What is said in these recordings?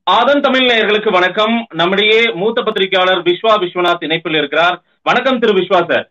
ஆதன் தமிழ் நேயர்களுக்கு வணக்கம் நம்முடைய மூத்த பத்திரிகையாளர் விஸ்வா விஸ்வநாத் இணைப்பில் இருக்கிறார் வணக்கம் திரு விஸ்வா சார்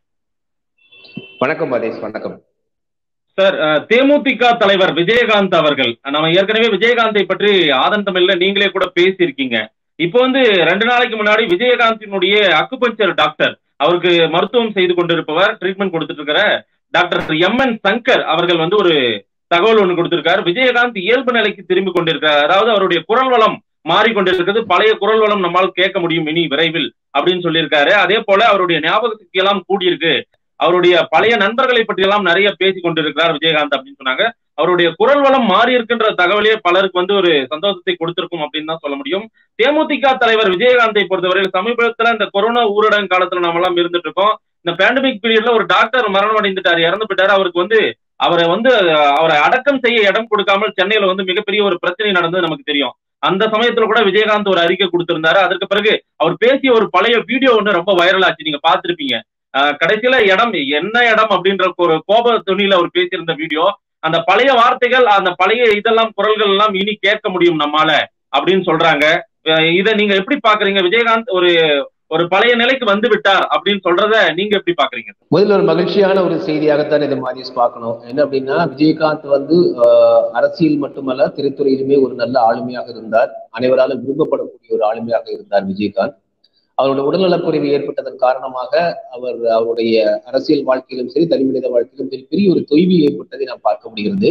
வணக்கம் மதேஷ் வணக்கம் சார் அஹ், தேமுதிக தலைவர் விஜயகாந்த் அவர்கள் நம்ம ஏற்கனவே விஜயகாந்தை பற்றி ஆதன் தமிழ்ல நீங்களே கூட பேசியிருக்கீங்க இப்போ வந்து ரெண்டு நாளைக்கு முன்னாடி விஜயகாந்தினுடைய அக்குபஞ்சர் டாக்டர் அவருக்கு மருத்துவம் செய்து கொண்டிருப்பவர் ட்ரீட்மெண்ட் கொடுத்துட்டு இருக்கிற டாக்டர் எம் என் சங்கர் அவர்கள் வந்து ஒரு தகவல் ஒன்று கொடுத்திருக்காரு விஜயகாந்த் இயல்பு நிலைக்கு திரும்பி கொண்டிருக்கிறார் அதாவது அவருடைய குரல் வளம் மாறிக்கொண்டிருக்கிறது பழைய குரல் வளம் நம்மால் கேட்க முடியும் இனி விரைவில் அப்படின்னு சொல்லியிருக்காரு அதே போல அவருடைய ஞாபக சக்தி எல்லாம் கூடியிருக்கு அவருடைய பழைய நண்பர்களை பற்றி எல்லாம் நிறைய பேசி கொண்டிருக்கிறார் விஜயகாந்த் அப்படின்னு சொன்னாங்க அவருடைய குரல் வளம் மாறி இருக்கின்ற தகவலே பலருக்கு வந்து ஒரு சந்தோஷத்தை கொடுத்திருக்கும் அப்படின்னு தான் சொல்ல முடியும் தேமுதிக தலைவர் விஜயகாந்தை பொறுத்தவரையில் சமீபத்துல இந்த கொரோனா ஊரடங்கு காலத்துல நாம எல்லாம் இருந்துட்டு இருக்கோம் இந்த பேண்டமிக் பீரியட்ல ஒரு டாக்டர் மரணம் அடைந்துட்டாரு இறந்து போயிட்டாரு அவருக்கு வந்து அவரை வந்து அஹ், அவரை அடக்கம் செய்ய இடம் கொடுக்காமல் சென்னையில வந்து மிகப்பெரிய ஒரு பிரச்சனை நடந்தது நமக்கு தெரியும் அந்த சமயத்துல கூட விஜயகாந்த் ஒரு அறிக்கை கொடுத்திருந்தாரு அதற்கு பிறகு அவர் பேசிய ஒரு பழைய வீடியோ ஒன்று ரொம்ப வைரல் ஆச்சு நீங்க பார்த்திருப்பீங்க அஹ், கடைசியில இடம் என்ன இடம் அப்படின்ற ஒரு கோப துணியில அவர் பேசியிருந்த வீடியோ அந்த பழைய வார்த்தைகள் அந்த பழைய இதெல்லாம் குரல்கள் எல்லாம் இனி கேட்க முடியும் நம்மால அப்படின்னு சொல்றாங்க அஹ், இதை நீங்க எப்படி பாக்குறீங்க விஜயகாந்த் ஒரு ஒரு பழைய நிலைக்கு வந்து விட்டார் அப்படின்னு சொல்றத நீங்க எப்படி பாக்குறீங்க முதல்ல ஒரு மகிழ்ச்சியான ஒரு செய்தியாகத்தான் இதை மாதிரி பார்க்கணும் என்ன அப்படின்னா விஜயகாந்த் வந்து ஆஹ், அரசியல் மட்டுமல்ல திரைத்துறையிலுமே ஒரு நல்ல ஆளுமையாக இருந்தார் அனைவராலும் விரும்பப்படக்கூடிய ஒரு ஆளுமையாக இருந்தார் விஜயகாந்த் அவருடைய உடல்நலக்குறைவு ஏற்பட்டதன் காரணமாக அவர் அவருடைய அரசியல் வாழ்க்கையிலும் சரி தனிமனித வாழ்க்கையிலும் சரி பெரிய ஒரு தொய்வு ஏற்பட்டதை நாம் பார்க்க முடிகிறது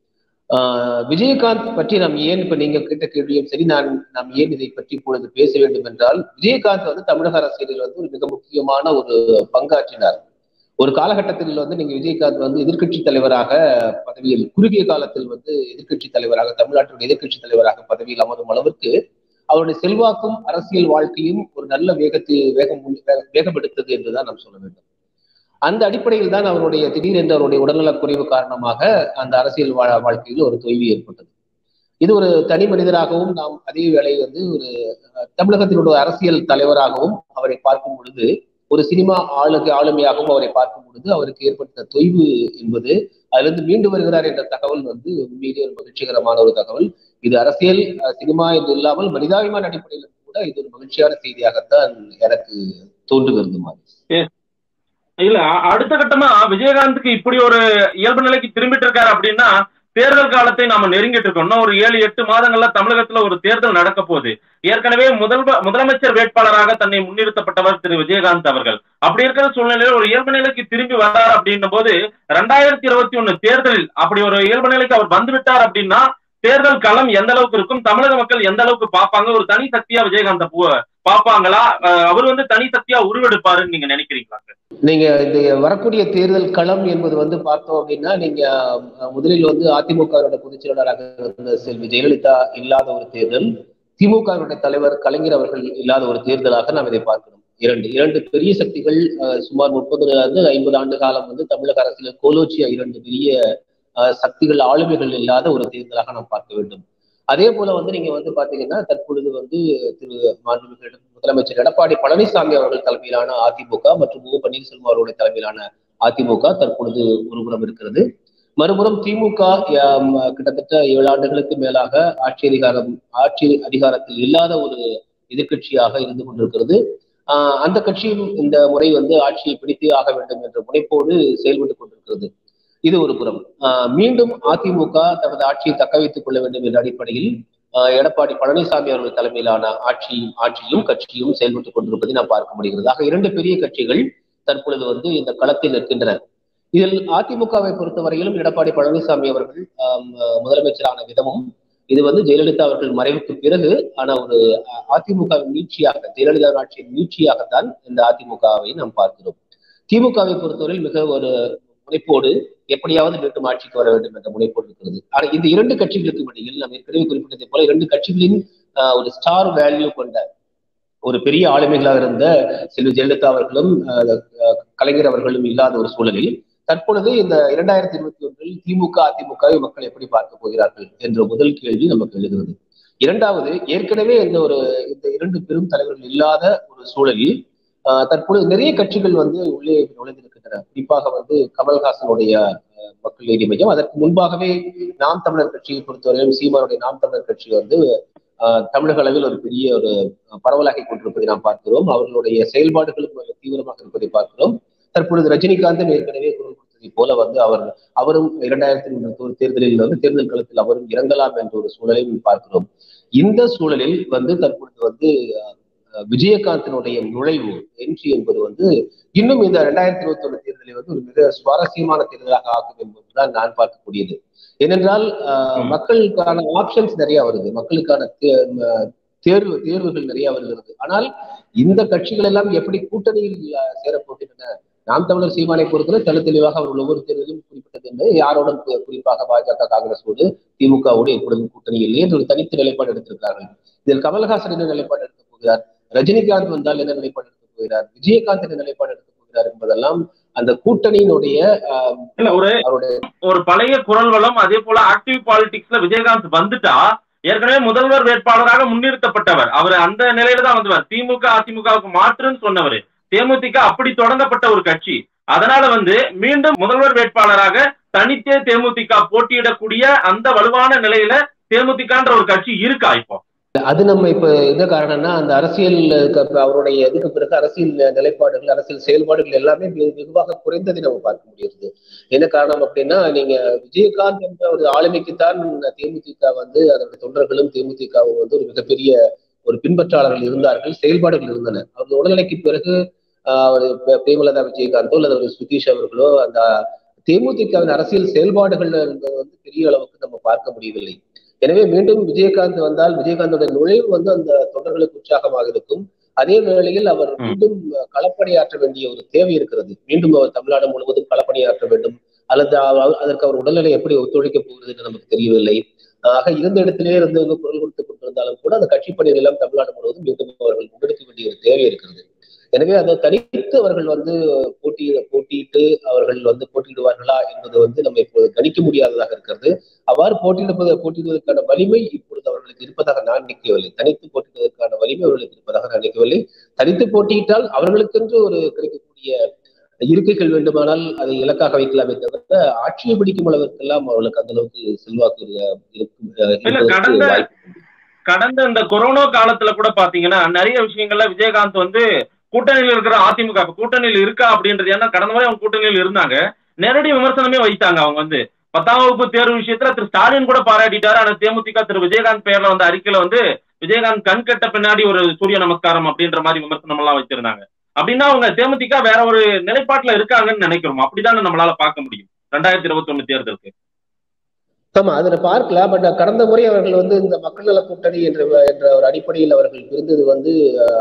ஆஹ் விஜயகாந்த் பற்றி நாம் ஏன் இப்ப நீங்க கேட்ட கேள்வியும் சரி நான் நாம் ஏன் இதை பற்றி இப்பொழுது பேச வேண்டும் என்றால் விஜயகாந்த் வந்து தமிழக அரசியலில் வந்து ஒரு மிக முக்கியமான ஒரு பங்காற்றினார் ஒரு காலகட்டத்தில் வந்து நீங்க விஜயகாந்த் வந்து எதிர்க்கட்சி தலைவராக பதவியில் குறுகிய காலத்தில் வந்து எதிர்க்கட்சி தலைவராக தமிழ்நாட்டுடைய எதிர்க்கட்சி தலைவராக பதவியில் அமரும் அளவிற்கு அவருடைய செல்வாக்கும் அரசியல் வாழ்க்கையும் ஒரு நல்ல வேகத்தில் வேகம் வேக- வேகம் எடுத்தது என்றுதான் நாம் சொல்ல வேண்டும் அந்த அடிப்படையில் தான் அவருடைய திடீரென்று அவருடைய உடல்நலக் குறைவு காரணமாக அந்த அரசியல் வா- வாழ்க்கையில் ஒரு தொய்வு ஏற்பட்டது இது ஒரு தனி மனிதராகவும் நாம் அதே வேளை வந்து ஒரு அஹ், தமிழகத்தினுடைய அரசியல் தலைவராகவும் அவரை பார்க்கும் பொழுது ஒரு சினிமா ஆளுக்கு ஆளுமையாகவும் அவரை பார்க்கும் பொழுது அவருக்கு ஏற்பட்ட தொய்வு என்பது அதிலிருந்து மீண்டு வருகிறார் என்ற தகவல் வந்து உண்மையிலேயே ஒரு மகிழ்ச்சிகரமான ஒரு தகவல் இது அரசியல் அஹ், சினிமா என்று இல்லாமல் மனிதாபிமான அடிப்படையில் கூட இது ஒரு மகிழ்ச்சியான செய்தியாகத்தான் எனக்கு தோன்றுகிறது மாதிரி இல்ல அ- அடுத்த கட்டமா விஜயகாந்துக்கு இப்படி ஒரு இயல்பு நிலைக்கு திரும்பிட்டு இருக்காரு அப்படின்னா தேர்தல் காலத்தை நாம நெருங்கிட்டு இருக்கோம் இன்னும் ஒரு ஏழு எட்டு மாதங்கள்ல தமிழகத்துல ஒரு தேர்தல் நடக்க போகுது ஏற்கனவே முதல் முதலமைச்சர் வேட்பாளராக தன்னை முன்னிறுத்தப்பட்டவர் திரு விஜயகாந்த் அவர்கள் அப்படி இருக்கிற சூழ்நிலையில் ஒரு இயல்பு நிலைக்கு திரும்பி வர்றார் அப்படின்னும் போது ரெண்டாயிரத்தி இருபத்தி ஒண்ணு தேர்தலில் அப்படி ஒரு இயல்பு நிலைக்கு அவர் வந்து விட்டார் அப்படின்னா தேர்தல் களம் எந்த அளவுக்கு இருக்கும் தமிழக மக்கள் எந்த அளவுக்கு பார்ப்பாங்க ஒரு தனி சக்தியா விஜயகாந்த பார்ப்பாங்களா அஹ் அவர் வந்து தனி சக்தியா உருவெடுப்பாருன்னு நீங்க நினைக்கிறீங்களா நீங்க இந்த வரக்கூடிய தேர்தல் களம் என்பது வந்து பார்த்தோம் அப்படின்னா நீங்க அஹ், முதலில் வந்து அதிமுகவோட பொதுச் செயலாளராக இருந்த செல்வி ஜெயலலிதா இல்லாத ஒரு தேர்தல் திமுகவுடைய தலைவர் கலைஞர் அவர்கள் இல்லாத ஒரு தேர்தலாக நாம் இதை பார்க்கணும் இரண்டு இரண்டு பெரிய சக்திகள் அஹ், சுமார் முப்பது இருந்து ஐம்பது ஆண்டு காலம் வந்து தமிழக அரசியல் கோலோச்சிய இரண்டு பெரிய அஹ், சக்திகள் ஆளுமைகள் இல்லாத ஒரு தேர்தலாக நாம் பார்க்க வேண்டும் அதே போல வந்து நீங்க வந்து பாத்தீங்கன்னா தற்பொழுது வந்து திரு மாண்புமிகு முதலமைச்சர் எடப்பாடி பழனிசாமி அவர்கள் தலைமையிலான அதிமுக மற்றும் ஓ பன்னீர்செல்வம் அவருடைய தலைமையிலான அதிமுக தற்பொழுது ஒருபுறம் இருக்கிறது மறுபுறம் திமுக ஆம், கிட்டத்தட்ட ஏழு ஆண்டுகளுக்கு மேலாக ஆட்சி அதிகாரம் ஆட்சி அதிகாரத்தில் இல்லாத ஒரு எதிர்க்கட்சியாக இருந்து கொண்டிருக்கிறது ஆஹ் அந்த கட்சியும் இந்த முறை வந்து ஆட்சியை பிடித்தே ஆக வேண்டும் என்ற முனைப்போடு செயல்பட்டு கொண்டிருக்கிறது இது ஒரு புறம் ஆஹ் மீண்டும் அதிமுக தனது ஆட்சியை தக்க வைத்துக் கொள்ள வேண்டும் என்ற அடிப்படையில் ஆஹ் எடப்பாடி பழனிசாமி அவர்கள் தலைமையிலான ஆட்சி ஆட்சியும் கட்சியும் செயல்பட்டுக் கொண்டிருப்பதை நாம் பார்க்க முடிகிறது ஆக இரண்டு பெரிய கட்சிகள் தற்பொழுது வந்து இந்த களத்தில் நிற்கின்றன இதில் அதிமுகவை பொறுத்தவரையிலும் எடப்பாடி பழனிசாமி அவர்கள் ஆம், முதலமைச்சரான விதமும் இது வந்து ஜெயலலிதா அவர்கள் மறைவுக்கு பிறகு ஆன ஒரு அஹ், அதிமுகவின் நீட்சியாக ஜெயலலிதா ஆட்சியின் நீட்சியாகத்தான் இந்த அதிமுகவை நாம் பார்க்கிறோம் திமுகவை பொறுத்தவரையில் மிக ஒரு முனைப்போடு எப்படியாவது மீண்டும் ஆட்சிக்கு வர வேண்டும் என்ற முனைப்போடு இருக்கிறது ஆனால் இந்த இரண்டு கட்சிகளுக்கு இடையில் நாம் ஏற்கனவே குறிப்பிட்டதை போல இரண்டு கட்சிகளின் ஆஹ், ஒரு ஸ்டார் வேல்யூ கொண்ட ஒரு பெரிய ஆளுமைகளாக இருந்த செல்வி ஜெயலலிதா அவர்களும் ஆஹ், ஆஹ், கலைஞர் அவர்களும் இல்லாத ஒரு சூழலில் தற்பொழுது இந்த இரண்டாயிரத்தி இருபத்தி ஒன்றில் திமுக அதிமுகவை மக்கள் எப்படி பார்க்க போகிறார்கள் என்ற முதல் கேள்வி நமக்கு எழுகிறது இரண்டாவது ஏற்கனவே இந்த ஒரு இந்த இரண்டு பெரும் தலைவர்கள் இல்லாத ஒரு சூழலில் ஆஹ், தற்பொழுது நிறைய கட்சிகள் வந்து உள்ளே நுழைந்திருக்கின்றன குறிப்பாக வந்து கமல்ஹாசனுடைய ஆஹ், மக்கள் நீதி மையம் அதற்கு முன்பாகவே நாம் தமிழர் கட்சியை பொறுத்தவரையிலும் சீமானுடைய நாம் தமிழர் கட்சி வந்து ஆஹ் தமிழக அளவில் ஒரு பெரிய ஒரு பரவலாகி கொண்டிருப்பதை நாம் பார்க்கிறோம் அவர்களுடைய செயல்பாடுகளும் தீவிரமாக இருப்பதை பார்க்கிறோம் தற்பொழுது ரஜினிகாந்தும் ஏற்கனவே குரல் கொடுத்ததை போல வந்து அவர் அவரும் இரண்டாயிரத்தி மூன்று தேர்தலில் வந்து தேர்தல் களத்தில் அவரும் இறங்கலாம் என்ற ஒரு சூழலையும் பார்க்கிறோம் இந்த சூழலில் வந்து தற்பொழுது வந்து விஜயகாந்தினுடைய நுழைவு என்ட்ரி என்பது வந்து இன்னும் இந்த ரெண்டாயிரத்தி இருபத்தி ஒண்ணு தேர்தலை வந்து ஒரு மிக சுவாரஸ்யமான தேர்தலாக ஆக்கும் என்பதுதான் நான் பார்க்கக்கூடியது ஏனென்றால் மக்களுக்கான ஆப்ஷன்ஸ் நிறைய வருது மக்களுக்கான தேர்வு தேர்வுகள் நிறைய வருகிறது ஆனால் இந்த கட்சிகள் எல்லாம் எப்படி கூட்டணியில் சேரப்போகின்றன நாம் தமிழர் சீமானை பொறுத்தவரை தெளி தெளிவாக அவர்கள் ஒவ்வொரு தேர்தலும் குறிப்பிட்டது என்று யாருடன் குறிப்பாக பாஜக காங்கிரஸோடு திமுகவோடு எப்பொழுதும் கூட்டணி இல்லை என்று ஒரு தனித்து நிலைப்பாடு எடுத்திருக்கிறார்கள் இதில் கமல்ஹாசன் என்ன நிலைப்பாடு எடுக்க போகிறார் ரஜினிகாந்த் வந்தால் என்ன நிலைப்பாடு எடுக்க போகிறார் விஜயகாந்த் என்ன நிலைப்பாடு எடுக்க போகிறார் என்பதெல்லாம் அந்த கூட்டணியினுடைய ஒரு ஒரு பழைய குரல் வளம் அதே போல ஆக்டிவ் பாலிடிக்ஸ்ல விஜயகாந்த் வந்துட்டா ஏற்கனவே முதல்வர் வேட்பாளராக முன்னிறுத்தப்பட்டவர் அவர் அந்த நிலையில தான் வந்தவர் திமுக அதிமுகவுக்கு மாற்றுன்னு சொன்னவர் தேமுதிக அப்படி தொடங்கப்பட்ட ஒரு கட்சி அதனால வந்து மீண்டும் முதல்வர் வேட்பாளராக தனித்தே தேமுதிக போட்டியிடக்கூடிய அந்த வலுவான நிலையில தேமுதிகன்ற ஒரு கட்சி இருக்கா இப்போ அது நம்ம இப்ப என்ன காரணம்னா அந்த அரசியல் அவருடைய இதுக்கு பிறகு அரசியல் நிலைப்பாடுகள் அரசியல் செயல்பாடுகள் எல்லாமே வெகுவாக குறைந்ததை நம்ம பார்க்க முடியுது என்ன காரணம் அப்படின்னா நீங்க விஜயகாந்த் என்ற ஒரு ஆளுமைக்குத்தான் தேமுதிக வந்து அதனுடைய தொண்டர்களும் தேமுதிகவும் வந்து ஒரு மிகப்பெரிய ஒரு பின்பற்றாளர்கள் இருந்தார்கள் செயல்பாடுகள் இருந்தன அவர்கள் உடல்நிலைக்கு பிறகு பிரேமலதா விஜயகாந்தோ அல்லது ஒரு சுதீஷ் அவர்களோ அந்த தேமுதிகவின் அரசியல் செயல்பாடுகள் என்பது வந்து பெரிய அளவுக்கு நம்ம பார்க்க முடியவில்லை எனவே மீண்டும் விஜயகாந்த் வந்தால் விஜயகாந்தோட நுழைவு வந்து அந்த தொண்டர்களுக்கு உற்சாகமாக இருக்கும் அதே வேளையில் அவர் மீண்டும் களப்பணியாற்ற வேண்டிய ஒரு தேவை இருக்கிறது மீண்டும் அவர் தமிழ்நாடு முழுவதும் களப்பணியாற்ற வேண்டும் அல்லது அதற்கு அவர் உடல்நிலை எப்படி ஒத்துழைக்க போகிறது என்று நமக்கு தெரியவில்லை ஆக இருந்த இடத்திலே இருந்து குரல் கொடுத்துக் கொண்டிருந்தாலும் கூட அந்த கட்சி பணிகள் எல்லாம் தமிழ்நாடு முழுவதும் மீண்டும் அவர்கள் முன்னெடுக்க வேண்டிய ஒரு தேவை இருக்கிறது எனவே அதை தனித்து அவர்கள் வந்து போட்டி போட்டியிட்டு அவர்கள் வந்து போட்டியிடுவார்களா என்பது வந்து நம்ம இப்போது கணிக்க முடியாததாக இருக்கிறது அவ்வாறு போட்டியிடுவது போட்டியிடுவதற்கான வலிமை இப்பொழுது அவர்களுக்கு இருப்பதாக நான் நினைக்கவில்லை தனித்து போட்டியிடுவதற்கான வலிமை அவர்களுக்கு இருப்பதாக நான் நினைக்கவில்லை தனித்து போட்டியிட்டால் அவர்களுக்கென்று ஒரு கிடைக்கக்கூடிய இருக்கைகள் வேண்டுமானால் அதை இலக்காக வைக்கலாமே தவிர ஆட்சியை பிடிக்கும் அளவிற்கெல்லாம் அவர்களுக்கு அந்த அளவுக்கு செல்வாக்கு இருக்கும் கடந்த இந்த கொரோனா காலத்துல கூட பாத்தீங்கன்னா நிறைய விஷயங்கள்ல விஜயகாந்த் வந்து கூட்டணியில் இருக்கிற அதிமுக கூட்டணியில் இருக்கா அப்படின்றது ஏன்னா கடந்த முறை அவங்க கூட்டணியில் இருந்தாங்க நேரடி விமர்சனமே வைத்தாங்க அவங்க வந்து பத்தாம் வகுப்பு தேர்வு விஷயத்துல திரு ஸ்டாலின் கூட பாராட்டிட்டாரு ஆனா தேமுதிக திரு விஜயகாந்த் பெயர்ல வந்த அறிக்கையில வந்து விஜயகாந்த் கண் கட்ட பின்னாடி ஒரு சூரிய நமஸ்காரம் அப்படின்ற மாதிரி விமர்சனம் எல்லாம் வச்சிருந்தாங்க அப்படின்னா அவங்க தேமுதிக வேற ஒரு நிலைப்பாட்டுல இருக்காங்கன்னு நினைக்கிறோம் அப்படிதான் நம்மளால பார்க்க முடியும் ரெண்டாயிரத்தி இருபத்தி ஒண்ணு தேர்தலுக்கு ஆமா அதை பார்க்கலாம் பட் கடந்த முறை அவர்கள் வந்து இந்த மக்கள் நல கூட்டணி என்ற என்ற ஒரு அடிப்படையில் அவர்கள் இருந்தது வந்து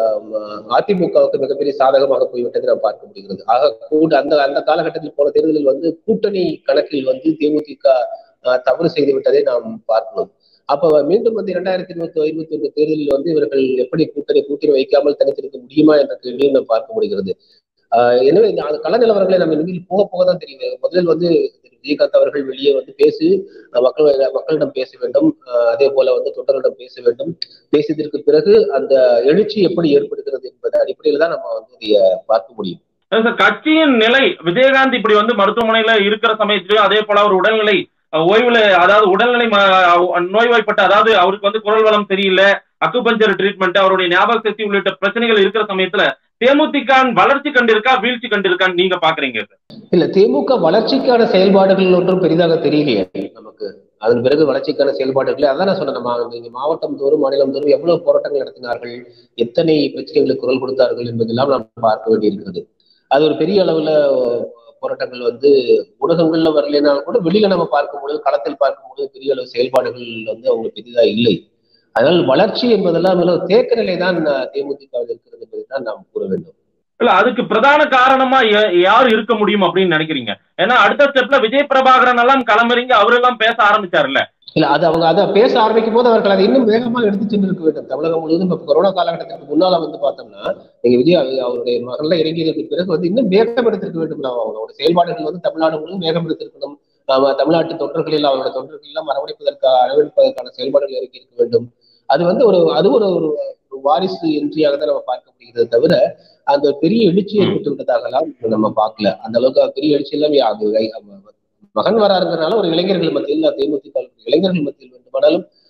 அதிமுகவுக்கு மிகப்பெரிய சாதகமாக போய்விட்டதை நாம் பார்க்க முடிகிறது ஆக கூட அந்த அந்த காலகட்டத்தில் போன தேர்தலில் வந்து கூட்டணி கணக்கில் வந்து தேமுதிக தவறு செய்து விட்டதை நாம் பார்க்கணும் அப்ப மீண்டும் வந்து இரண்டாயிரத்தி இருபத்தி இருபத்தி ஒன்று தேர்தலில் வந்து இவர்கள் எப்படி கூட்டணி கூட்டணி வைக்காமல் தனித்திருக்க முடியுமா என்ற கேள்வியும் நாம் பார்க்க முடிகிறது எனவே அந்த கள நிலவரங்களை நம்ம இனிமேல் போக போக தான் தெரியும் முதலில் வந்து விஜயகாந்த் அவர்கள் வெளியே வந்து பேசி மக்கள் மக்களிடம் பேச வேண்டும் அதே போல வந்து தொண்டர்களிடம் பேச வேண்டும் பேசியதற்கு பிறகு அந்த எழுச்சி எப்படி ஏற்படுகிறது என்பது அடிப்படையில் தான் நம்ம வந்து இதை பார்க்க முடியும் கட்சியின் நிலை விஜயகாந்த் இப்படி வந்து மருத்துவமனையில இருக்கிற சமயத்திலயும் அதே போல அவர் உடல்நிலை ஓய்வுல அதாவது உடல்நிலை நோய்வாய்ப்பட்ட அதாவது அவருக்கு வந்து குரல் வளம் சரியில்லை அக்குபஞ்சர் ட்ரீட்மெண்ட் அவருடைய ஞாபக சக்தி உள்ளிட்ட பிரச்சனைகள் இருக்கிற சமயத்துல தேமுதிக வளர்ச்சி கண்டிருக்கா வீழ்ச்சி கண்டிருக்கான்னு நீங்க பாக்குறீங்க இல்ல திமுக வளர்ச்சிக்கான செயல்பாடுகள் ஒன்றும் பெரிதாக தெரியலையே நமக்கு அதன் பிறகு வளர்ச்சிக்கான செயல்பாடுகள் அதான் நான் சொன்னேன் நீங்க மாவட்டம் தோறும் மாநிலம் தோறும் எவ்வளவு போராட்டங்கள் நடத்தினார்கள் எத்தனை பிரச்சனைகளுக்கு குரல் கொடுத்தார்கள் என்பதெல்லாம் நாம் பார்க்க வேண்டியிருக்கிறது அது ஒரு பெரிய அளவுல போராட்டங்கள் வந்து ஊடகங்கள்ல வரலைனாலும் கூட வெளியில நம்ம பார்க்கும்போது களத்தில் பார்க்கும்போது பெரிய அளவு செயல்பாடுகள் வந்து அவங்களுக்கு பெரிதா இல்லை அதனால் வளர்ச்சி என்பதெல்லாம் தேக்க நிலை தான் தேமுதிகவில் இருக்கிறது என்பதை தான் நாம் கூற வேண்டும் இல்ல அதுக்கு பிரதான காரணமா யார் இருக்க முடியும் அப்படின்னு நினைக்கிறீங்க ஏன்னா அடுத்த ஸ்டெப்ல விஜய் பிரபாகரன் எல்லாம் களமிறங்கி அவரெல்லாம் பேச ஆரம்பிச்சாருல்ல இல்ல அது அவங்க அதை பேச ஆரம்பிக்கும் போது அவர்கள் அதை இன்னும் வேகமாக எடுத்து சென்றிருக்க வேண்டும் தமிழகம் முழுவதும் இப்ப கொரோனா காலகட்டத்திற்கு முன்னால வந்து பார்த்தோம்னா நீங்க விஜய் அவருடைய மகள்ல இறங்கியதற்கு பிறகு வந்து இன்னும் வேகம் எடுத்திருக்க வேண்டும் அவங்களோட செயல்பாடுகள் வந்து தமிழ்நாடு முழுவதும் வேகம் எடுத்திருக்கணும் தமிழ்நாட்டு தொண்டர்களில் அவரோட தொண்டர்கள் எல்லாம் அரவணைப்பதற்காக அரவணைப்பதற்கான செயல்பாடுகள் இறக்கி இருக்க வேண்டும் அது வந்து ஒரு அது ஒரு ஒரு வாரிசு என்ட்ரியாக தான் நம்ம பார்க்க முடிகிறது தவிர அந்த பெரிய எழுச்சி ஏற்பட்டு விட்டதாகலாம் நம்ம பார்க்கல அந்த அளவுக்கு பெரிய எழுச்சி எல்லாம் மகன் வராருங்கிறனால ஒரு இளைஞர்கள் மத்தியில் தேமுதிக இளைஞர்கள் மத்தியில் வேண்டுமானாலும்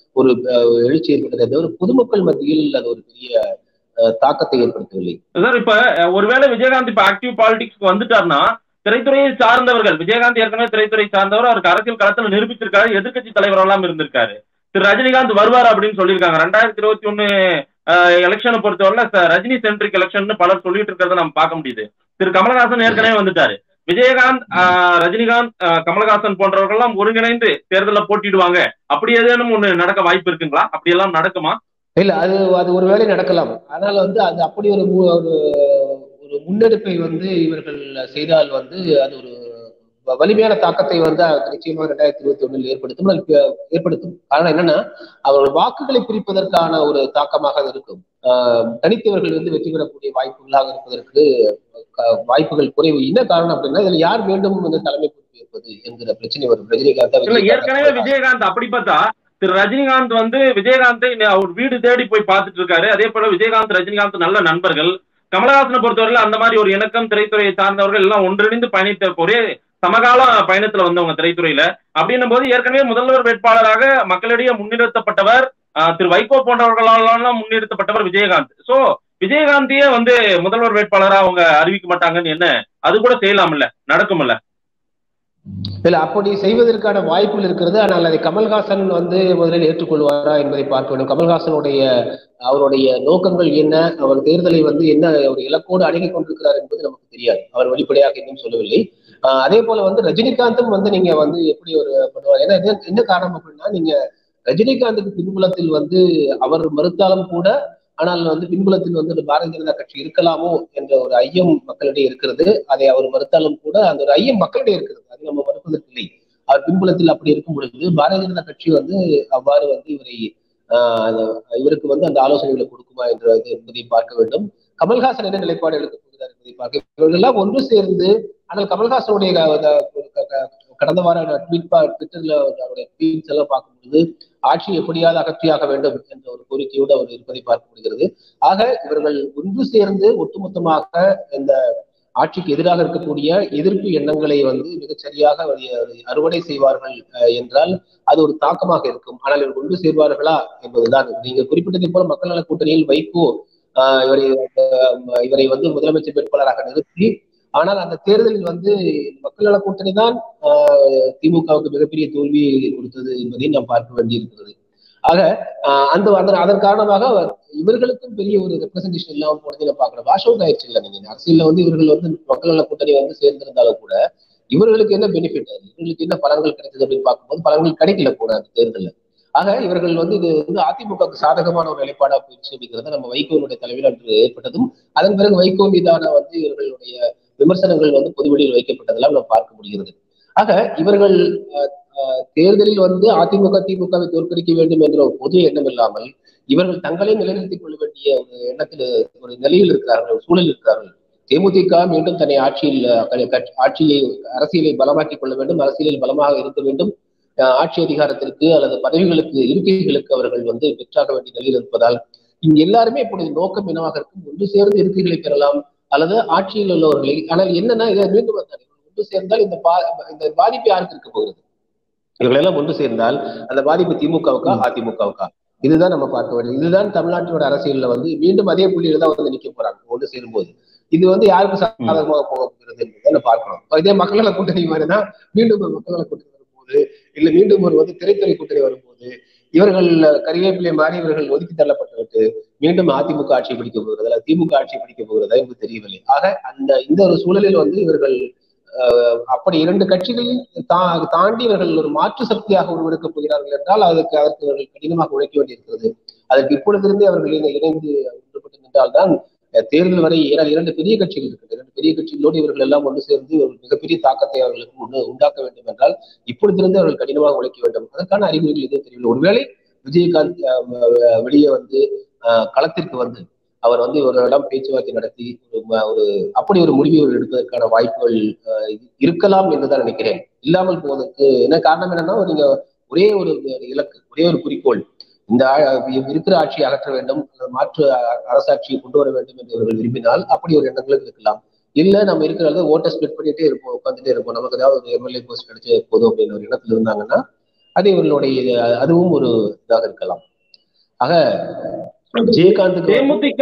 ஒரு எழுச்சி ஏற்பட்டதே தவிர பொதுமக்கள் மத்தியில் அது ஒரு பெரிய தாக்கத்தை ஏற்படுத்தவில்லை சார் இப்ப ஒருவேளை விஜயகாந்த் இப்ப ஆக்டிவ் பாலிடிக்ஸ்க்கு வந்துட்டாருன்னா திரைத்துறையை சார்ந்தவர்கள் விஜயகாந்த் ஏற்கனவே திரைத்துறை சார்ந்தவர் அவருக்கு அரசியல் களத்துல நிரூபித்திருக்காரு எதிர்கட்சி தலைவரெல்லாம் இருந்திருக்காரு திரு ரஜினிகாந்த் வருவார் அப்படின்னு சொல்லியிருக்காங்க ரெண்டாயிரத்தி இருபத்தி ஒண்ணு எலெக்ஷனை பொறுத்தவரை ரஜினி சென்ட்ரிக் எலெக்ஷன் பலர் சொல்லிட்டு இருக்கிறத நம்ம பார்க்க முடியுது திரு கமலஹாசன் ஏற்கனவே வந்துட்டாரு விஜயகாந்த் ரஜினிகாந்த் கமலஹாசன் போன்றவர்கள் எல்லாம் ஒருங்கிணைந்து தேர்தலில் போட்டிடுவாங்க அப்படி ஏதேனும் ஒண்ணு நடக்க வாய்ப்பு இருக்குங்களா அப்படி எல்லாம் நடக்குமா இல்ல அது அது ஒரு வேலை நடக்கலாம் அதனால வந்து அது அப்படி ஒரு ஒரு ஒரு முன்னெடுப்பை வந்து இவர்கள் செய்தால் வந்து அது ஒரு வலிமையான தாக்கத்தை வந்து நிச்சயமாக ரெண்டாயிரத்தி இருபத்தி ஒண்ணில் ஏற்படுத்தும் ஏற்படுத்தும் காரணம் என்னன்னா அவர்கள் வாக்குகளை பிரிப்பதற்கான ஒரு தாக்கமாக அது இருக்கும் தனித்தவர்கள் வந்து வெற்றி பெறக்கூடிய வாய்ப்புகளாக இருப்பதற்கு வாய்ப்புகள் குறைவு என்ன காரணம் அப்படின்னா இதுல யார் மீண்டும் வந்து தலைமை பொறுப்பேற்பது என்கிற பிரச்சனை வரும் ரஜினிகாந்த் ஏற்கனவே விஜயகாந்த் அப்படி பார்த்தா திரு ரஜினிகாந்த் வந்து விஜயகாந்தை அவர் வீடு தேடி போய் பார்த்துட்டு இருக்காரு அதே போல விஜயகாந்த் ரஜினிகாந்த் நல்ல நண்பர்கள் கமலஹாசனை பொறுத்தவரையில அந்த மாதிரி ஒரு இணக்கம் திரைத்துறையை சார்ந்தவர்கள் எல்லாம் ஒன்றிணைந்து பயணித்த ஒரே சமகால பயணத்துல வந்தவங்க திரைத்துறையில அப்படின்னும் போது ஏற்கனவே முதல்வர் வேட்பாளராக மக்களிடையே முன்னிறுத்தப்பட்டவர் திரு வைகோ போன்றவர்களால் முன்னிறுத்தப்பட்டவர் விஜயகாந்த் சோ விஜயகாந்தையே வந்து முதல்வர் வேட்பாளரா அவங்க அறிவிக்க மாட்டாங்கன்னு என்ன அது கூட செய்யலாம்ல நடக்கும்ல இல்ல அப்படி செய்வதற்கான வாய்ப்புகள் இருக்கிறது ஆனால் அதை கமல்ஹாசன் வந்து முதலில் ஏற்றுக்கொள்வாரா என்பதை பார்க்க வேண்டும் கமல்ஹாசனுடைய அவருடைய நோக்கங்கள் என்ன அவர் தேர்தலை வந்து என்ன ஒரு இலக்கோடு அணுகி கொண்டிருக்கிறார் என்பது நமக்கு தெரியாது அவர் வெளிப்படையாக இன்னும் சொல்லவில்லை அதே போல வந்து ரஜினிகாந்தும் வந்து நீங்க வந்து எப்படி ஒரு பண்ணுவார் ஏன்னா என்ன காரணம் அப்படின்னா நீங்க ரஜினிகாந்துக்கு பின்புலத்தில் வந்து அவர் மறுத்தாலும் கூட ஆனால் வந்து பின்புலத்தில் வந்து பாரதிய ஜனதா கட்சி இருக்கலாமோ என்ற ஒரு ஐயம் மக்களிடையே இருக்கிறது அதை அவர் மறுத்தாலும் கூட அந்த ஒரு ஐயம் மக்களிடையே இருக்கிறது அது நம்ம மறுப்பதற்கு இல்லை அவர் பின்புலத்தில் அப்படி இருக்கும் பொழுது பாரதிய ஜனதா கட்சி வந்து அவ்வாறு வந்து இவரை இவருக்கு வந்து அந்த ஆலோசனைகளை கொடுக்குமா என்ற என்பதை பார்க்க வேண்டும் கமல்ஹாசன் என்ன நிலைப்பாடு எடுக்கப் போகிறார் என்பதை பார்க்க இவர்களெல்லாம் ஒன்று சேர்ந்து ஆனால் கமல்ஹாசனுடைய கடந்த வாரம் ட்வீட் ட்விட்டர்ல அவருடைய ட்வீட்ஸ் எல்லாம் பார்க்கும்பொழுது ஆட்சி எப்படியாவது அகற்றியாக வேண்டும் என்ற ஒரு கோரிக்கையோடு அவர் இருப்பதை பார்க்க முடிகிறது ஆக இவர்கள் ஒன்று சேர்ந்து ஒட்டுமொத்தமாக இந்த ஆட்சிக்கு எதிராக இருக்கக்கூடிய எதிர்ப்பு எண்ணங்களை வந்து மிகச்சரியாக அறுவடை செய்வார்கள் என்றால் அது ஒரு தாக்கமாக இருக்கும் ஆனால் இவர்கள் ஒன்று சேர்வார்களா என்பதுதான் நீங்க குறிப்பிட்டதை போல மக்கள் நல கூட்டணியில் வைகோ இவரை இவரை வந்து முதலமைச்சர் வேட்பாளராக நிறுத்தி ஆனால் அந்த தேர்தலில் வந்து மக்கள் நல கூட்டணி தான் திமுகவுக்கு மிகப்பெரிய தோல்வி கொடுத்தது என்பதை நாம் பார்க்க வேண்டியிருக்கிறது ஆக அந்த அதன் காரணமாக இவர்களுக்கும் பெரிய ஒரு ரெப்ரசன்டேஷன் இல்லாமல் போனதை நம்ம பார்க்கணும் வாஷ் அவுட் ஆயிடுச்சு இல்லை நீங்க அரசியல்ல வந்து இவர்கள் வந்து மக்கள் நல கூட்டணி வந்து சேர்ந்திருந்தாலும் கூட இவர்களுக்கு என்ன பெனிஃபிட் இவர்களுக்கு என்ன பலன்கள் கிடைச்சது அப்படின்னு பார்க்கும்போது பலன்கள் கிடைக்கல போன அந்த தேர்தலில் ஆக இவர்கள் வந்து இது வந்து அதிமுகவுக்கு சாதகமான ஒரு நிலைப்பாடா போயிடுச்சு அப்படிங்கிறத நம்ம வைகோனுடைய தலைமையில் அன்று ஏற்பட்டதும் அதன் பிறகு வைகோ மீதான வந்து இவர்களுடைய விமர்சனங்கள் வந்து பொதுவெளியில் வைக்கப்பட்டதெல்லாம் நம்ம பார்க்க முடிகிறது ஆக இவர்கள் தேர்தலில் வந்து அதிமுக திமுகவை தோற்கடிக்க வேண்டும் என்ற ஒரு பொது எண்ணம் இல்லாமல் இவர்கள் தங்களை நிலைநிறுத்திக் கொள்ள வேண்டிய ஒரு எண்ணத்தில் ஒரு நிலையில் இருக்கிறார்கள் ஒரு சூழல் இருக்கிறார்கள் தேமுதிக மீண்டும் தன்னை ஆட்சியில் ஆட்சியை அரசியலை பலமாக்கிக் கொள்ள வேண்டும் அரசியலில் பலமாக இருக்க வேண்டும் ஆட்சி அதிகாரத்திற்கு அல்லது பதவிகளுக்கு இருக்கைகளுக்கு அவர்கள் வந்து பெற்றாக வேண்டிய நிலையில் இருப்பதால் இங்க எல்லாருமே இப்பொழுது நோக்கம் என்னவாக இருக்கும் ஒன்று சேர்ந்து இருக்கைகளை பெறலாம் அல்லது ஆட்சியில் உள்ளவர்களை ஆனால் என்னன்னா இதை மீண்டும் ஒன்று சேர்ந்தால் இந்த பா இந்த பாதிப்பு யாருக்கு இருக்க போகிறது இவர்களெல்லாம் ஒன்று சேர்ந்தால் அந்த பாதிப்பு திமுகவுக்கா அதிமுகவுக்கா இதுதான் நம்ம பார்க்க வேண்டும் இதுதான் தமிழ்நாட்டோட அரசியல்ல வந்து மீண்டும் அதே புள்ளியில தான் வந்து நிக்க போறாங்க ஒன்று சேரும்போது இது வந்து யாருக்கு சாதகமாக போக போகிறது என்பதை பார்க்கணும் இதே மக்கள் நல கூட்டணி மாதிரிதான் மீண்டும் ஒரு மக்கள் நல கூட்டணி வரும்போது இல்ல மீண்டும் ஒரு வந்து திரைத்துறை கூட்டணி வரும்போது இவர்கள் கருவேப்பிலை மாறி இவர்கள் ஒதுக்கி தள்ளப்பட்டுவிட்டு மீண்டும் அதிமுக ஆட்சி பிடிக்க போகிறது அல்ல திமுக ஆட்சி பிடிக்க போகிறதா என்று தெரியவில்லை ஆக அந்த இந்த ஒரு சூழலில் வந்து இவர்கள் அப்படி இரண்டு கட்சிகளில் தாண்டி இவர்கள் ஒரு மாற்று சக்தியாக உருவெடுக்கப் போகிறார்கள் என்றால் அதற்கு அதற்கு அவர்கள் கடினமாக உழைக்க வேண்டியிருக்கிறது அதற்கு இப்பொழுதிருந்தே அவர்கள் இணைந்து ஒன்றுபட்டு நின்றால்தான் தேர்தல் வரை ஏனால் இரண்டு பெரிய கட்சிகள் இருக்கிறது இரண்டு பெரிய கட்சிகளோடு இவர்கள் எல்லாம் ஒன்று சேர்ந்து ஒரு மிகப்பெரிய தாக்கத்தை அவர்களுக்கு ஒன்று உண்டாக்க வேண்டும் என்றால் இப்பொழுதிருந்து அவர்கள் கடினமாக உழைக்க வேண்டும் அதற்கான அறிகுறிகள் எதுவும் தெரியவில்லை ஒருவேளை விஜயகாந்த் வெளியே வந்து களத்திற்கு வந்து அவர் வந்து ஒரு இடம் பேச்சுவார்த்தை நடத்தி ஒரு ஒரு அப்படி ஒரு முடிவை எடுப்பதற்கான வாய்ப்புகள் இருக்கலாம் என்றுதான் நினைக்கிறேன் இல்லாமல் போவதற்கு என்ன காரணம் என்னன்னா நீங்க ஒரே ஒரு இலக்கு ஒரே ஒரு குறிக்கோள் இந்த இருக்கிற ஆட்சியை அகற்ற வேண்டும் மாற்று அரசாட்சியை கொண்டு வர வேண்டும் என்று இவர்கள் விரும்பினால் அப்படி ஒரு எண்ணங்களும் இருக்கலாம் இல்ல நம்ம இருக்கிற ஓட்டை ஸ்பிளிட் பண்ணிட்டே இருப்போம் உட்காந்துட்டே இருப்போம் நமக்கு ஏதாவது ஒரு எம்எல்ஏ போஸ்ட் கிடைச்ச போதும் அப்படின்னு ஒரு எண்ணத்துல இருந்தாங்கன்னா அது இவர்களுடைய அதுவும் ஒரு இதாக இருக்கலாம் ஆக விஜயகாந்துக்கு தேமுதிக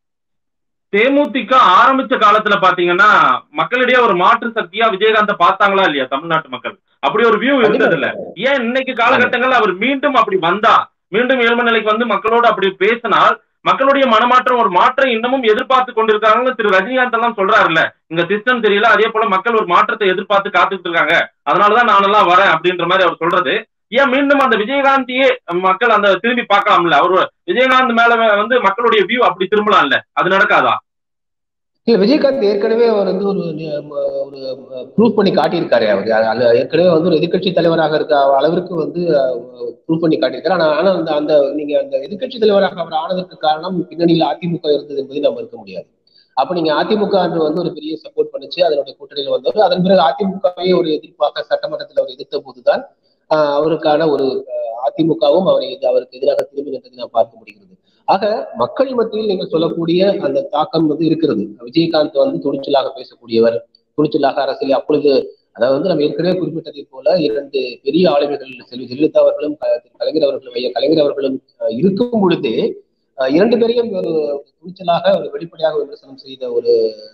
தேமுதிக ஆரம்பிச்ச காலத்துல பாத்தீங்கன்னா மக்களிடையே ஒரு மாற்று சக்தியா விஜயகாந்த பார்த்தாங்களா இல்லையா தமிழ்நாட்டு மக்கள் அப்படி ஒரு வியூ இருந்தது இல்ல ஏன் இன்னைக்கு காலகட்டங்கள்ல அவர் மீண்டும் அப்படி வந்தா மீண்டும் ஏழ்ம நிலைக்கு வந்து மக்களோடு அப்படி பேசினால் மக்களுடைய மனமாற்றம் ஒரு மாற்றம் இன்னமும் எதிர்பார்த்து கொண்டிருக்காங்கன்னு திரு ரஜினிகாந்த் எல்லாம் சொல்றாருல்ல இங்க சிஸ்டம் தெரியல அதே போல மக்கள் ஒரு மாற்றத்தை எதிர்பார்த்து காத்துட்டு இருக்காங்க அதனாலதான் நானெல்லாம் வரேன் அப்படின்ற மாதிரி அவர் சொல்றது ஏன் மீண்டும் அந்த விஜயகாந்தியே மக்கள் அந்த திரும்பி பார்க்கலாம்ல அவர் விஜயகாந்த் மேல வந்து மக்களுடைய வியூ அப்படி திரும்பலாம்ல அது நடக்காதா இல்ல விஜயகாந்த் ஏற்கனவே அவர் வந்து ஒரு ஒரு ப்ரூவ் பண்ணி காட்டியிருக்காரு அவர் ஏற்கனவே வந்து ஒரு எதிர்கட்சி தலைவராக இருக்க அளவிற்கு வந்து ப்ரூவ் பண்ணி காட்டியிருக்காரு ஆனா ஆனா அந்த அந்த நீங்க அந்த எதிர்கட்சி தலைவராக அவர் ஆனதற்கு காரணம் பின்னணியில் அதிமுக இருந்தது என்பதை நம்ம இருக்க முடியாது அப்ப நீங்க அதிமுக அன்று வந்து ஒரு பெரிய சப்போர்ட் பண்ணுச்சு அதனுடைய கூட்டணியில் வந்தவர் அதன் பிறகு அதிமுகவே ஒரு எதிர்ப்பாக சட்டமன்றத்தில் அவர் எதிர்த்த போதுதான் அவருக்கான ஒரு அதிமுகவும் அவரை அவருக்கு எதிராக திரும்பி நின்றதை நாம் பார்க்க முடிகிறது ஆக மக்கள் மத்தியில் நீங்கள் சொல்லக்கூடிய அந்த தாக்கம் வந்து இருக்கிறது விஜயகாந்த் வந்து துணிச்சலாக பேசக்கூடியவர் துணிச்சலாக அரசியல் அப்பொழுது அதாவது வந்து நம்ம ஏற்கனவே குறிப்பிட்டதை போல இரண்டு பெரிய ஆளுமைகள் செல்வி ஜெயலலிதா அவர்களும் கலைஞர் அவர்களும் ஐயா கலைஞர் அவர்களும் இருக்கும் பொழுது இரண்டு பேரையும் ஒரு துணிச்சலாக ஒரு வெளிப்படையாக விமர்சனம் செய்த ஒரு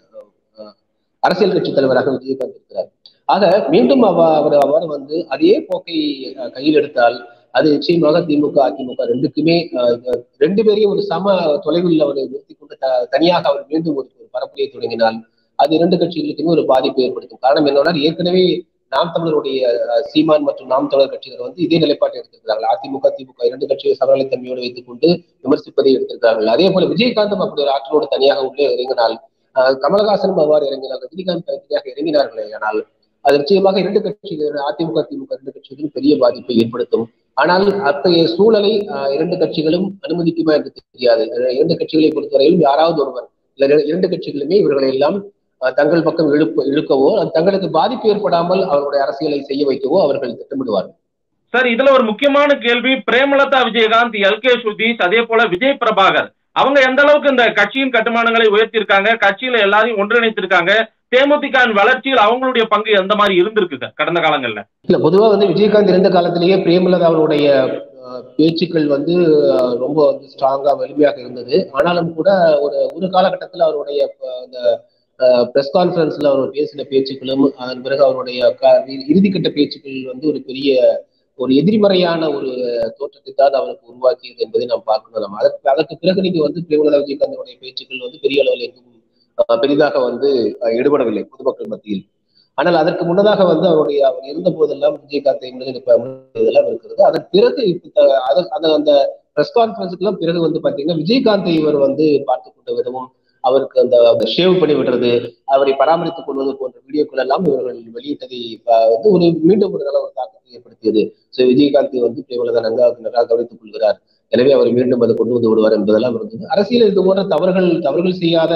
அரசியல் கட்சி தலைவராக விஜயகாந்த் இருக்கிறார் ஆக மீண்டும் அவ அவர் அவர் வந்து அதே போக்கை கையில் எடுத்தால் அது நிச்சயமாக திமுக அதிமுக ரெண்டுக்குமே ரெண்டு பேரையும் ஒரு சம தொலைவில் அவர் நிறுத்தி கொண்டு தனியாக அவர் மீண்டும் ஒரு பரப்புரையை தொடங்கினால் அது இரண்டு கட்சிகளுக்குமே ஒரு பாதிப்பை ஏற்படுத்தும் காரணம் என்னன்னா ஏற்கனவே நாம் தமிழருடைய சீமான் மற்றும் நாம் தமிழர் கட்சிகள் வந்து இதே நிலைப்பாட்டை எடுத்திருக்கிறார்கள் அதிமுக திமுக இரண்டு கட்சிகளை சமநிலைத்தன்மையோடு வைத்துக் கொண்டு விமர்சிப்பதை எடுத்திருக்கிறார்கள் அதே போல விஜயகாந்தும் அப்படி ஒரு ஆற்றலோடு தனியாக உள்ளே இறங்கினால் கமலஹாசனும் அவ்வாறு இறங்கினார் ரஜினிகாந்த் தனியாக இறங்கினார்களே ஆனால் அது நிச்சயமாக இரண்டு கட்சிகள் அதிமுக திமுக இரண்டு கட்சிகளும் பெரிய பாதிப்பை ஏற்படுத்தும் ஆனால் அத்தகைய சூழலை இரண்டு கட்சிகளும் அனுமதிக்குமா என்று தெரியாது இரண்டு கட்சிகளை பொறுத்தவரையிலும் யாராவது ஒருவர் இல்ல இரண்டு கட்சிகளுமே இவர்களை எல்லாம் தங்கள் பக்கம் இழுப்பு இழுக்கவோ தங்களுக்கு பாதிப்பு ஏற்படாமல் அவர்களுடைய அரசியலை செய்ய வைக்கவோ அவர்கள் திட்டமிடுவார்கள் சார் இதுல ஒரு முக்கியமான கேள்வி பிரேமலதா விஜயகாந்த் எல் கே சுதீஷ் அதே போல விஜய் பிரபாகர் அவங்க எந்த அளவுக்கு இந்த கட்சியின் கட்டுமானங்களை உயர்த்திருக்காங்க கட்சியில எல்லாரையும் ஒன்றிணைத்திருக்காங்க தேமுதிகவின் வளர்ச்சியில் அவங்களுடைய பங்கு எந்த மாதிரி இருந்திருக்கு கடந்த காலங்கள்ல இல்ல பொதுவா வந்து விஜயகாந்த் இருந்த காலத்திலேயே பிரேமலதா அவருடைய பேச்சுக்கள் வந்து ரொம்ப வந்து ஸ்ட்ராங்கா வலிமையாக இருந்தது ஆனாலும் கூட ஒரு ஒரு காலகட்டத்தில் அவருடைய அந்த பிரஸ் கான்பரன்ஸ்ல அவர் பேசின பேச்சுக்களும் அதன் பிறகு அவருடைய இறுதிக்கட்ட பேச்சுக்கள் வந்து ஒரு பெரிய ஒரு எதிர்மறையான ஒரு தோற்றத்தை தான் அவருக்கு உருவாக்கியது என்பதை நாம் பார்க்கணும் நம்ம அதற்கு அதற்கு பிறகு நீங்க வந்து பிரேமலதா விஜயகாந்தனுடைய பேச்சுக்கள் வந்து பெரிய அளவில் எங்கும் பெரிதாக வந்து ஈடுபடவில்லை பொதுமக்கள் மத்தியில் ஆனால் அதற்கு முன்னதாக வந்து அவருடைய அவர் இருந்த போதெல்லாம் விஜயகாந்தை இதெல்லாம் இருக்கிறது அதன் பிறகு அந்த அந்த பிரஸ் கான்பரன்ஸுக்கெல்லாம் பிறகு வந்து பாத்தீங்கன்னா விஜயகாந்தை இவர் வந்து பார்த்து கொண்ட விதமும் அவருக்கு அந்த ஷேவ் பண்ணி விடுறது அவரை பராமரித்துக் கொள்வது போன்ற வீடியோக்கள் எல்லாம் இவர்கள் வெளியிட்டதை வந்து ஒரு மீண்டும் ஒரு நல்ல ஒரு தாக்கத்தை ஏற்படுத்தியது ஸோ விஜயகாந்த் வந்து பிரேமலதா நன்றாக நன்றாக கவனித்துக் கொள்கிறார் எனவே அவர் மீண்டும் அதை கொண்டு வந்து விடுவார் என்பதெல்லாம் இருந்தது அரசியல் இது போன்ற தவறுகள் தவறுகள் செய்யாத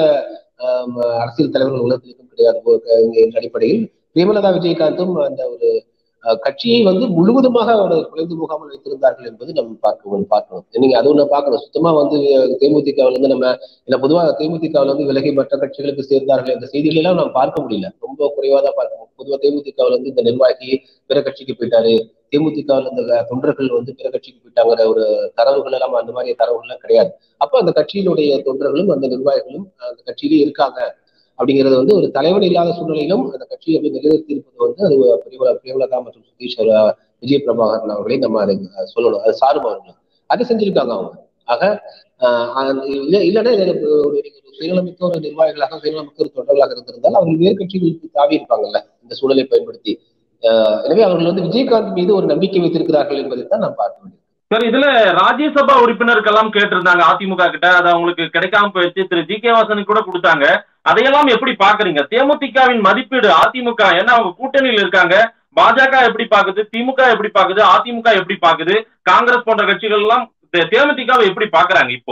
அரசியல் தலைவர்கள் உலகத்திற்கும் கிடையாது என்ற அடிப்படையில் பிரேமலதா விஜயகாந்தும் அந்த ஒரு கட்சியை வந்து முழுவதுமாக அவர் குறைந்து போகாமல் வைத்திருந்தார்கள் என்பது நம்ம பார்க்கணும் பார்க்கணும் நீங்க அது ஒண்ணு பார்க்கணும் சுத்தமா வந்து தேமுதிகவில் வந்து நம்ம இல்ல பொதுவாக தேமுதிகவில் வந்து விலகி மற்ற கட்சிகளுக்கு சேர்ந்தார்கள் என்ற செய்திகள் எல்லாம் நம்ம பார்க்க முடியல ரொம்ப குறைவா தான் பார்க்கணும் பொதுவாக தேமுதிகவில் வந்து இந்த நிர்வாகி பிற கட்சிக்கு போயிட்டாரு தேமுதிகவில் இந்த தொண்டர்கள் வந்து பிற கட்சிக்கு போயிட்டாங்கிற ஒரு தரவுகள் எல்லாம் அந்த மாதிரி தரவுகள் எல்லாம் கிடையாது அப்ப அந்த கட்சியினுடைய தொண்டர்களும் அந்த நிர்வாகிகளும் அந்த கட்சியிலே இருக்காங்க அப்படிங்கிறது வந்து ஒரு தலைவன் இல்லாத சூழ்நிலையிலும் அந்த கட்சியை அப்படி நிலைநிறுத்தி இருப்பது வந்து அது பிரேமலா பிரேமலதா மற்றும் சுதீஷ் விஜய் பிரபாகரன் அவர்களை நம்ம அதை சொல்லணும் அது சாரும் அவர்கள் அதை செஞ்சிருக்காங்க அவங்க ஆக இல்லைன்னா ஒரு சுயநலமிக்க ஒரு நிர்வாகிகளாக சுயநலமிக்க ஒரு தொண்டர்களாக இருந்திருந்தால் அவர்கள் வேறு கட்சிகளுக்கு தாவி இருப்பாங்கல்ல இந்த சூழலை பயன்படுத்தி எனவே அவர்கள் வந்து விஜயகாந்த் மீது ஒரு நம்பிக்கை வைத்திருக்கிறார்கள் என்பதை தான் நாம் பார்க்க வேண்டியது சார் இதுல ராஜ்யசபா உறுப்பினருக்கெல்லாம் கேட்டிருந்தாங்க அதிமுக கிட்ட அது அவங்களுக்கு கிடைக்காம போயிடுச்சு திரு ஜி கே வாசனுக்கு கூட கொடுத்தாங்க அதையெல்லாம் எப்படி பாக்குறீங்க தேமுதிகவின் மதிப்பீடு அதிமுக ஏன்னா அவங்க கூட்டணியில் இருக்காங்க பாஜக எப்படி பாக்குது திமுக எப்படி பாக்குது அதிமுக எப்படி பாக்குது காங்கிரஸ் போன்ற கட்சிகள் எல்லாம் தேமுதிகவை எப்படி பாக்குறாங்க இப்போ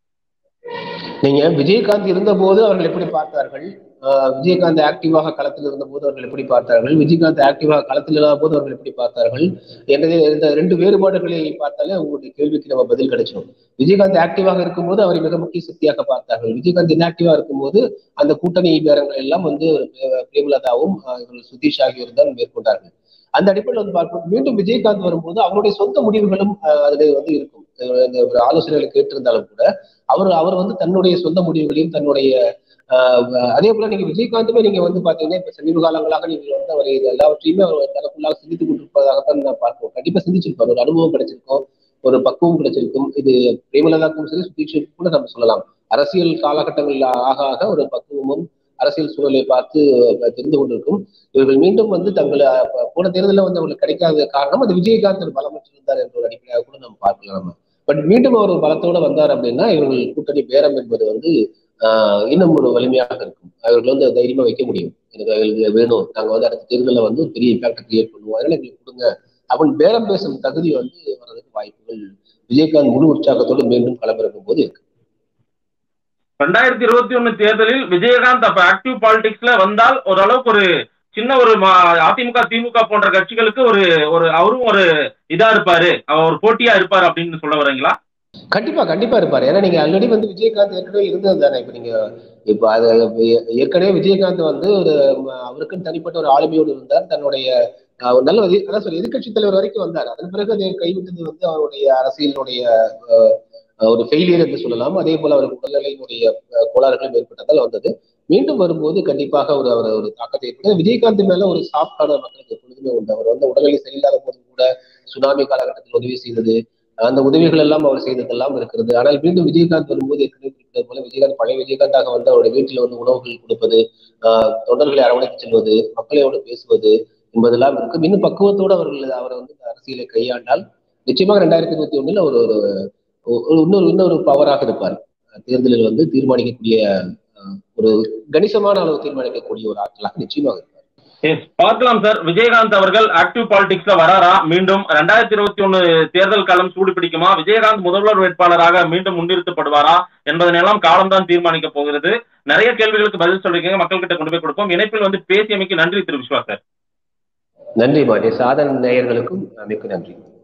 நீங்க விஜயகாந்த் இருந்த போது அவர்கள் எப்படி பார்த்தார்கள் விஜயகாந்த் ஆக்டிவாக களத்தில் இருந்த போது அவர்கள் எப்படி பார்த்தார்கள் விஜயகாந்த் ஆக்டிவாக களத்தில் இல்லாத போது அவர்கள் எப்படி பார்த்தார்கள் என்றதை இந்த ரெண்டு வேறுபாடுகளை பார்த்தாலே உங்களுடைய கேள்விக்கு நம்ம பதில் கிடைச்சிடும் விஜயகாந்த் ஆக்டிவாக இருக்கும்போது அவரை மிக முக்கிய சக்தியாக பார்த்தார்கள் விஜயகாந்த் இன்ஆக்டிவா இருக்கும்போது அந்த கூட்டணி பேரங்கள் எல்லாம் வந்து பிரேமலதாவும் சுதீஷ் ஆகியோர் தான் மேற்கொண்டார்கள் அந்த அடிப்படையில் வந்து பார்க்கும்போது மீண்டும் விஜயகாந்த் வரும்போது அவருடைய சொந்த முடிவுகளும் அஹ், அதுல வந்து இருக்கும் அஹ் இந்த ஒரு ஆலோசனைகளை கேட்டிருந்தாலும் கூட அவர் அவர் வந்து தன்னுடைய சொந்த முடிவுகளையும் தன்னுடைய ஆஹ் அதே போல நீங்க விஜயகாந்துமே நீங்க வந்து பாத்தீங்கன்னா இப்ப சமீப காலங்களாக நீங்க வந்து அவர் இது எல்லாவற்றையுமே அவர் தனக்குள்ளாக சிந்தித்துக் கொண்டிருப்பதாகத்தான் நான் பார்ப்போம் கண்டிப்பா சிந்திச்சிருப்பார் ஒரு அனுபவம் கிடைச்சிருக்கும் ஒரு பக்குவம் கிடைச்சிருக்கும் இது பிரேமலதாக்கும் சரி சுதீக்ஷுக்கும் கூட நம்ம சொல்லலாம் அரசியல் காலகட்டங்கள் ஆக ஆக ஒரு பக்குவமும் அரசியல் சூழலை பார்த்து தெரிந்து கொண்டிருக்கும் இவர்கள் மீண்டும் வந்து தங்களை அஹ், போன தேர்தலில் வந்து அவங்களுக்கு கிடைக்காத காரணம் அது விஜயகாந்த் ஒரு பலமற்றிருந்தார் என்ற ஒரு அடிப்படையாக கூட நம்ம பார்க்கலாம் நம்ம பட் மீண்டும் அவர் ஒரு பலத்தோட வந்தார் அப்படின்னா இவர்கள் கூட்டணி பேரம் என்பது வந்து ஆஹ் இன்னும் ஒரு வலிமையாக இருக்கும் அவர்கள் வந்து தைரியமா வைக்க முடியும் எனக்கு எங்களுக்கு வேணும் நாங்க வந்து அடுத்த தேர்தலில் வந்து ஒரு பெரிய இம்பாக்ட் கிரியேட் பண்ணுவோம் அதனால எங்களுக்கு கொடுங்க அப்படின்னு பேரம் பேசும் தகுதி வந்து வர்றதுக்கு வாய்ப்புகள் விஜயகாந்த் முழு உற்சாகத்தோடு மீண்டும் களமிறக்கும் போது இருக்கு ரெண்டாயிரத்தி இருபத்தி ஒண்ணு தேர்தலில் விஜயகாந்த் அப்ப ஆக்டிவ் பாலிடிக்ஸ்ல வந்தால் ஓரளவுக்கு ஒரு சின்ன ஒரு மா- அதிமுக திமுக போன்ற கட்சிகளுக்கு ஒரு ஒரு அவரும் ஒரு இதா இருப்பாரு அவர் ஒரு போட்டியா இருப்பாரு அப்படின்னு சொல்ல வரீங்களா கண்டிப்பா கண்டிப்பா இருப்பாரு ஏன்னா நீங்க ஆல்ரெடி வந்து விஜயகாந்த் ஏற்கனவே இருந்தது தானே இப்ப நீங்க இப்ப அது ஏ- ஏற்கனவே விஜயகாந்த் வந்து ஒரு ம, அவருக்குன்னு தனிப்பட்ட ஒரு ஆளுமையோடு இருந்தார் தன்னுடைய அஹ், ஒரு நல்ல எதி- அதான் சொல்லி எதிர்கட்சி தலைவர் வரைக்கும் வந்தார் அதன் பிறகு அதை கைவிட்டது வந்து அவருடைய அரசியலுடைய அஹ், ஒரு ஃபெயிலியர் என்று சொல்லலாம் அதே போல அவருக்கு உடல்நிலையினுடைய அஹ், கோளாறுகளும் ஏற்பட்டதால் வந்தது மீண்டும் வரும்போது கண்டிப்பாக ஒரு அவர் ஒரு தாக்கத்தை ஏற்படுத்த விஜயகாந்த் மேல ஒரு சாஃப்டான மக்களுக்கு எப்பொழுதுமே உண்டு அவர் வந்து உடல்நிலை சரியில்லாத போது கூட சுனாமி காலகட்டத்தில் உதவி செய்தது அந்த உதவிகள் எல்லாம் அவர் செய்ததெல்லாம் இருக்கிறது ஆனால் மீண்டும் விஜயகாந்த் வரும்போது ஏற்கனவே குறிப்பிட்டது போல விஜயகாந்த் பழைய விஜயகாந்தாக வந்து அவருடைய வீட்டில் வந்து உணவுகள் கொடுப்பது ஆஹ் தொண்டர்களை அரவணைத்து செல்வது மக்களோடு பேசுவது என்பதெல்லாம் இருக்கும் இன்னும் பக்குவத்தோடு அவர்கள் அவரை வந்து இந்த அரசியலை கையாண்டால் நிச்சயமாக ரெண்டாயிரத்தி இருபத்தி ஒண்ணுல ஒரு ஒரு ஒரு இன்னொரு இன்னொரு பவராக இருப்பார் தேர்தலில் வந்து தீர்மானிக்கக்கூடிய ஆஹ், ஒரு கணிசமான அளவு தீர்மானிக்கக்கூடிய ஒரு ஆட்களாக நிச்சயமாக இருப்பார் Yes, பார்க்கலாம் சார் விஜயகாந்த் அவர்கள் ஆக்டிவ் பாலிடிக்ஸ்ல வராரா மீண்டும் ரெண்டாயிரத்தி இருபத்தி ஒண்ணு தேர்தல் காலம் சூடு பிடிக்குமா விஜயகாந்த் முதல்வர் வேட்பாளராக மீண்டும் முன்னிறுத்தப்படுவாரா என்பதனெல்லாம் காலம்தான் தீர்மானிக்க போகிறது நிறைய கேள்விகளுக்கு பதில் சொல்றீங்க மக்கள் கிட்ட கொண்டு போய் கொடுப்போம் இணைப்பில் வந்து பேசியமைக்கு நன்றி திரு விஸ்வா சார் நன்றி மாட்டே சாதன் நேயர்களுக்கும் மிக்க நன்றி